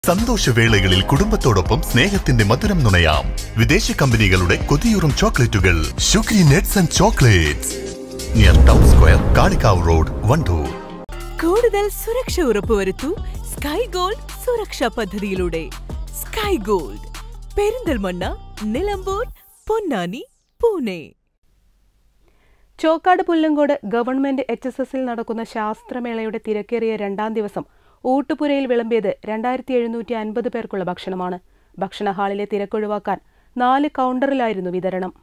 സന്തോഷവേളകളിൽ കുടുംബത്തോടൊപ്പം സ്നേഹത്തിന്റെ മധുരം നുണയാം വിദേശ കമ്പനികളുടെ കൊതിയൂറും ചോക്ലേറ്റുകൾ ഷുഗ്രി നെറ്റ്സ് and chocolates near town square Kalikavu road Wandoor കൂടുതൽ സുരക്ഷ ഉറപ്പുവരുത്തൂ സ്കൈ ഗോൾഡ് സുരക്ഷാ പദ്ധതിയിലൂടെ Sky Gold Perinthalmanna Nilambur Ponnani Pune Chokkad Pullangode government H S എസിൽ നടക്കുന്ന ശാസ്ത്രമേളയുടെ തിരക്കേറിയ രണ്ടാം ദിവസം ഊട്ടുപുരയിൽ വിളമ്പിയത് രണ്ടായിരത്തി എഴുന്നൂറ്റി അൻപത് പേർക്കുള്ള ഭക്ഷണമാണ് ഭക്ഷണ ഹാളിലെ തിരക്കൊഴിവാക്കാൻ നാല് കൗണ്ടറിലായിരുന്നു വിതരണം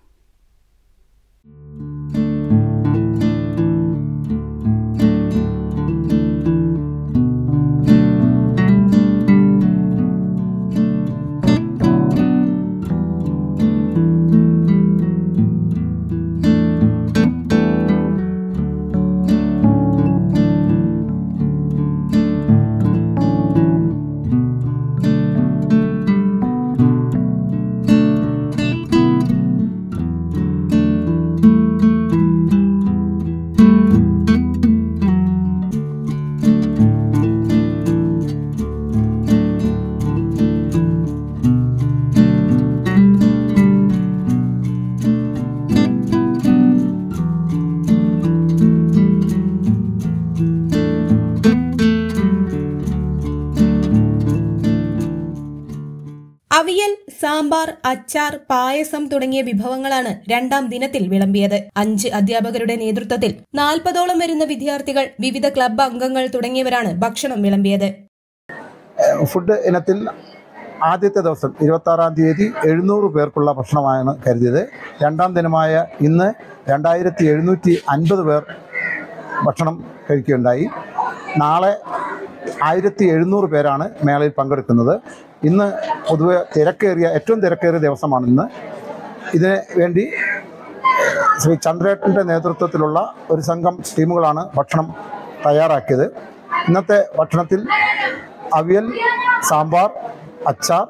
അവിയൽ സാമ്പാർ അച്ചാർ പായസം തുടങ്ങിയ വിഭവങ്ങളാണ് രണ്ടാം ദിനത്തിൽ വിളമ്പിയത് അഞ്ച് അധ്യാപകരുടെ നേതൃത്വത്തിൽ നാൽപ്പതോളം വരുന്ന വിദ്യാർത്ഥികൾ വിവിധ ക്ലബ്ബ് അംഗങ്ങൾ തുടങ്ങിയവരാണ് ഭക്ഷണം വിളമ്പിയത് ഫുഡ് ഇനത്തിൽ ആദ്യത്തെ ദിവസം ഇരുപത്താറാം തീയതി എഴുന്നൂറ് പേർക്കുള്ള ഭക്ഷണമാണ് കരുതിയത് രണ്ടാം ദിനമായ ഇന്ന് രണ്ടായിരത്തി എഴുന്നൂറ്റി അൻപത് പേർ ഭക്ഷണം കഴിക്കുകയുണ്ടായി നാളെ ആയിരത്തി എഴുന്നൂറ് പേരാണ് മേളയിൽ പങ്കെടുക്കുന്നത് ഇന്ന് പൊതുവെ തിരക്കേറിയ ഏറ്റവും തിരക്കേറിയ ദിവസമാണ് ഇന്ന് ഇതിന് വേണ്ടി ശ്രീ ചന്ദ്രേട്ടൻ്റെ നേതൃത്വത്തിലുള്ള ഒരു സംഘം ടീമുകളാണ് ഭക്ഷണം തയ്യാറാക്കിയത് ഇന്നത്തെ ഭക്ഷണത്തിൽ അവിയൽ സാമ്പാർ അച്ചാർ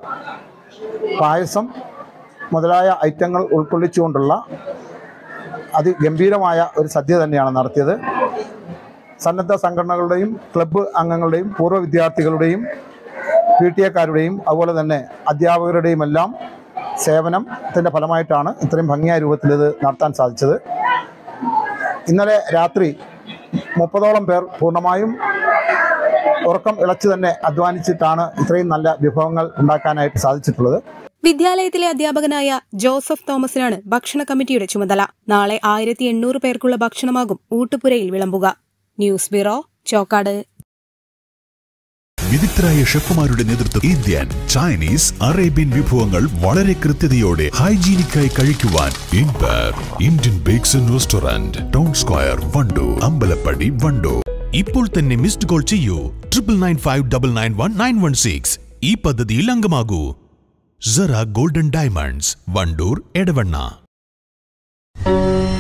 പായസം മുതലായ ഐറ്റങ്ങൾ ഉൾക്കൊള്ളിച്ചുകൊണ്ടുള്ള അതിഗംഭീരമായ ഒരു സദ്യ തന്നെയാണ് നടത്തിയത് സന്നദ്ധ സംഘടനകളുടെയും ക്ലബ്ബ് അംഗങ്ങളുടെയും പൂർവ്വ വിദ്യാർത്ഥികളുടെയും പി ടി എക്കാരുടെയും അതുപോലെ തന്നെ അധ്യാപകരുടെയും എല്ലാം സേവനത്തിൻ്റെ ഫലമായിട്ടാണ് ഇത്രയും ഭംഗിയായ രൂപത്തിൽ ഇത് നടത്താൻ സാധിച്ചത് ഇന്നലെ രാത്രി മുപ്പതോളം പേർ പൂർണ്ണമായും ഉറക്കം ഇളച്ചു തന്നെ അധ്വാനിച്ചിട്ടാണ് ഇത്രയും നല്ല വിഭവങ്ങൾ ഉണ്ടാക്കാനായിട്ട് സാധിച്ചിട്ടുള്ളത് വിദ്യാലയത്തിലെ അധ്യാപകനായ ജോസഫ് തോമസിനാണ് ഭക്ഷണ കമ്മിറ്റിയുടെ ചുമതല നാളെ ആയിരത്തി എണ്ണൂറ് പേർക്കുള്ള ഭക്ഷണമാകും ഊട്ടുപുരയിൽ വിളമ്പുക ന്യൂസ് ബ്യൂറോ ചോക്കാട് വിദഗ്ധരായ ഷെഫുമാരുടെ നേതൃത്വം ഇന്ത്യൻ ചൈനീസ് അറേബ്യൻ വിഭവങ്ങൾ വളരെ കൃത്യതയോടെ ഹൈജീനിക്കായി കഴിക്കുവാൻ ഇൻപർ Indian bakes and restaurant town square Wandoor Ambalappadi Wandoor ഇപ്പോൾ തന്നെ മിസ്ഡ് കോൾ ചെയ്യൂ triple nine five double nine one nine one six ഈ പദ്ധതിയിൽ അംഗമാകൂ സറ ഗോൾഡൻ ഡയമണ്ട്സ് വണ്ടൂർ എടവണ്ണ